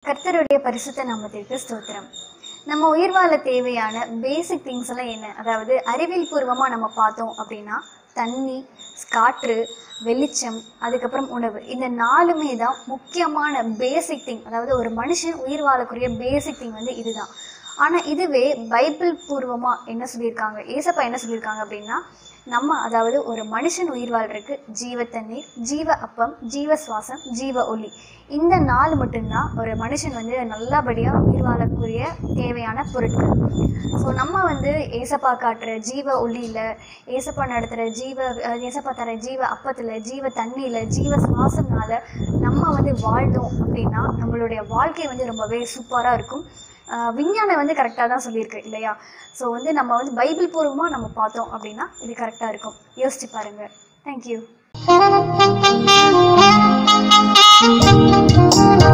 கர்த்தருடைய பரிசுத்த நாமத்திற்கு ஸ்தோத்திரம் நம்ம உயிர் வாழ தேவையான பேசிக் திங்ஸ் எல்லாம் என்ன அதாவது அறிவியல் பூர்வமாக நம்ம பார்த்தோம் அப்படின்னா தண்ணி காற்று வெளிச்சம் அதுக்கப்புறம் உணவு இந்த நாலுமே தான் முக்கியமான பேசிக் திங் அதாவது ஒரு மனுஷன் உயிர் வாழக்கூடிய பேசிக் திங் வந்து இதுதான் ஆனால் இதுவே பைபிள் பூர்வமாக என்ன சொல்லியிருக்காங்க ஏசப்பா என்ன சொல்லியிருக்காங்க அப்படின்னா நம்ம அதாவது ஒரு மனுஷன் உயிர் வாழ்றதுக்கு ஜீவ தண்ணீர் ஜீவ அப்பம் ஜீவ சுவாசம் ஜீவ ஒளி இந்த நாலு மட்டும்தான் ஒரு மனுஷன் வந்து நல்லபடியாக உயிர் வாழக்கூடிய தேவையான பொருட்கள் ஸோ நம்ம வந்து ஏசப்பா காட்டுற ஜீவ ஒளியில் ஏசப்பா நடத்துகிற ஜீவ அஹ் ஏசப்பா தர ஜீவ அப்பத்தில் ஜீவ தண்ணியில் ஜீவ சுவாசம்னால நம்ம வந்து வாழ்ந்தோம் அப்படின்னா நம்மளுடைய வாழ்க்கை வந்து ரொம்பவே சூப்பராக இருக்கும் ஆஹ் விஞ்ஞானம் வந்து கரெக்டாக தான் சொல்லியிருக்கு இல்லையா ஸோ வந்து நம்ம வந்து பைபிள் பூர்வமாக நம்ம பார்த்தோம் அப்படின்னா இது கரெக்டாக இருக்கும் யோசிச்சு பாருங்கள் தேங்க்யூ